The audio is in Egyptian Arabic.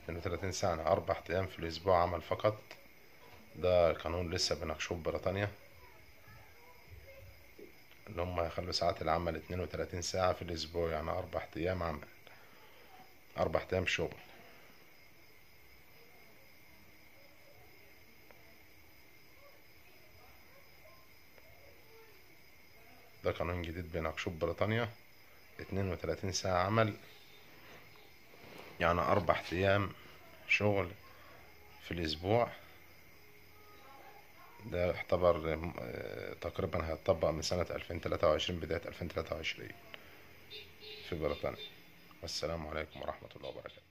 32 ساعة يعني أربع أيام في الأسبوع عمل فقط ده قانون لسه بيناقشوه في بريطانيا اللي هم يخلوا ساعات العمل 32 ساعة في الأسبوع يعني أربع أيام عمل أربع أيام شغل ده قانون جديد بيناقشوه في بريطانيا 32 ساعة عمل يعني أربع أيام شغل في الأسبوع ده يعتبر آه، تقريبا هيتطبق من سنة 2023 بداية 2023 في بريطانيا والسلام عليكم ورحمة الله وبركاته